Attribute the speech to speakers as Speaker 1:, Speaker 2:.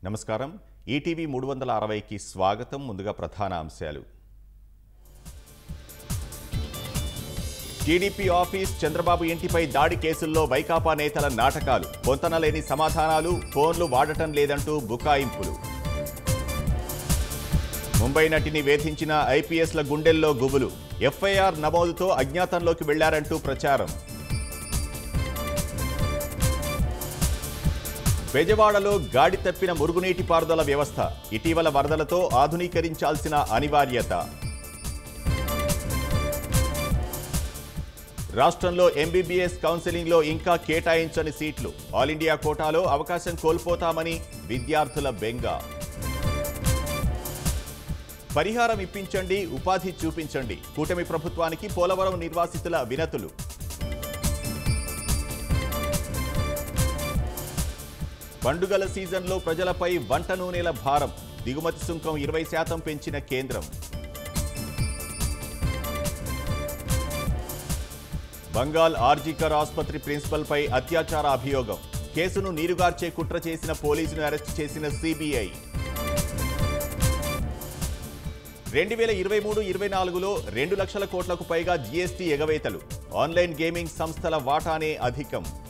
Speaker 1: నమస్కారం ఈటీవీ మూడు వందల అరవైకి స్వాగతం ముందుగా ప్రధాన అంశాలు టీడీపీ ఆఫీస్ చంద్రబాబు ఇంటిపై దాడి కేసుల్లో వైకాపా నేతల నాటకాలు పొంతనలేని సమాధానాలు ఫోన్లు వాడటం లేదంటూ బుకాయింపులు ముంబై నటిని వేధించిన ఐపీఎస్ల గుండెల్లో గుబులు ఎఫ్ఐఆర్ నమోదుతో అజ్ఞాతంలోకి వెళ్లారంటూ ప్రచారం బెజవాడలో గాడి తప్పిన మురుగునీటి పారుదల వ్యవస్థ ఇటీవల వరదలతో ఆధునీకరించాల్సిన అనివార్యత రాష్ట్రంలో ఎంబీబీఎస్ కౌన్సిలింగ్లో ఇంకా కేటాయించని సీట్లు ఆల్ ఇండియా కోటాలో అవకాశం కోల్పోతామని విద్యార్థుల బెంగ పరిహారం ఇప్పించండి ఉపాధి చూపించండి కూటమి ప్రభుత్వానికి పోలవరం నిర్వాసితుల వినతులు పండుగల సీజన్లో ప్రజలపై వంట నూనెల భారం దిగుమతి సుంకం ఇరవై శాతం పెంచిన కేంద్రం బంగాల్ ఆర్జికర్ ఆసుపత్రి ప్రిన్సిపల్పై అత్యాచార అభియోగం కేసును నీరుగార్చే కుట్ర చేసిన పోలీసును అరెస్ట్ చేసిన సిబిఐ రెండు వేల ఇరవై మూడు ఇరవై నాలుగులో రెండు లక్షల కోట్లకు పైగా జీఎస్టీ ఎగవేతలు ఆన్లైన్ గేమింగ్ సంస్థల వాటానే అధికం